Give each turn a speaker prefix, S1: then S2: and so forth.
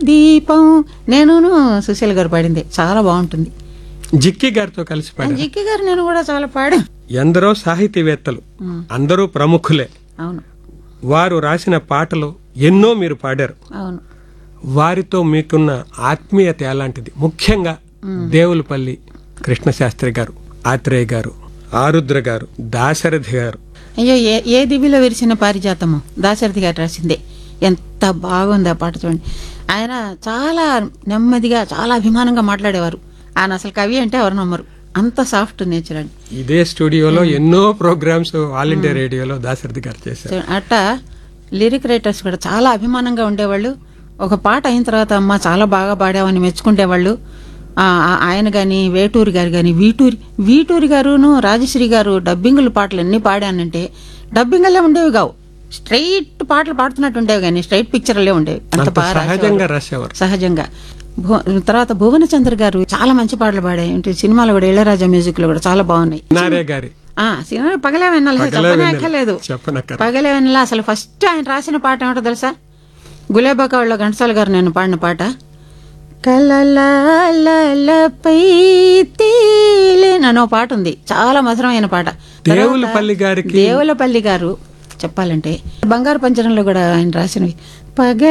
S1: దీపం నేనును సుశీల్ గారు పాడింది చాలా బాగుంటుంది
S2: జిక్కి గారితో కలిసి పాడారు
S1: జిక్కి గారు నేను కూడా చాలా పాడా
S2: ఎందరో సాహితీవేత్తలు అందరూ ప్రముఖులే
S1: అవును
S2: వారు రాసిన పాటలు ఎన్నో మీరు పాడారు
S1: అవును
S2: వారితో మీకున్న ఆత్మీయత ఎలాంటిది ముఖ్యంగా దేవులపల్లి కృష్ణశాస్త్రి గారు ఆత్రేయ గారు ఆరుద్ర గారు దాశరథి గారు
S1: అయ్యో ఏ ఏ దివిలో విరిసిన పారిజాతము దాశరథి గారు రాసిందే ఎంత బాగుంది ఆ పాట చూడండి ఆయన చాలా నెమ్మదిగా చాలా అభిమానంగా మాట్లాడేవారు ఆయన అసలు కవి అంటే ఎవరు నమ్మరు అంత సాఫ్ట్ నేచర్ అండి
S2: ఇదే స్టూడియోలో ఎన్నో ప్రోగ్రామ్స్ ఆల్ ఇండియా రేడియోలో దాశరథి గారు చేశారు
S1: సో అట్ట లిరిక్ రైటర్స్ కూడా చాలా అభిమానంగా ఉండేవాళ్ళు ఒక పాట అయిన తర్వాత అమ్మ చాలా బాగా పాడామని మెచ్చుకుంటేవాళ్ళు ఆ, ఆ- ఆయన గాని వేటూరి గారు గాని వీటూరి వీటూరి గారును రాజశ్రీ గారు డబ్బింగుల పాటలు ఎన్ని పాడానంటే డబ్బింగల్లే ఉండేవి కావు స్ట్రైట్ పాటలు పాడుతున్నట్టు ఉండేవి కానీ స్ట్రైట్ పిక్చర్లే ఉండేవి అంత
S2: అంత
S1: బాగా
S2: సహజంగా
S1: రాసేవారు.
S2: రాసేవారు
S1: సహజంగా భు- తర్వాత భువనచంద్ర గారు చాలా మంచి పాటలు పాడాయి అంటే సినిమాలో కూడా ఇళయరాజా మ్యూజిక్ లో కూడా చాలా బాగున్నాయి
S2: నారే గారి
S1: ఆ సినిమా పగలే వెన్నెల
S2: పగలే
S1: చెప్పనే
S2: వెన్నెల.
S1: అక్కర్లేదు
S2: చెప్పనక్కర్లేదు.
S1: పగలే వెన్నెల అసలు ఫస్ట్ ఆయన రాసిన పాట ఏమిటో తెలుసా గులేబాకాళ్ళలో ఘంటసాల గారు నేను పాడిన పాట కలలాలపై తేలిన పాట ఉంది చాలా మధురమైన పాట తర్వాత
S2: దేవులపల్లి గారికి
S1: దేవులపల్లి గారు చెప్పాలంటే బంగారు పంచరంలో కూడా ఆయన రాసినవి పగ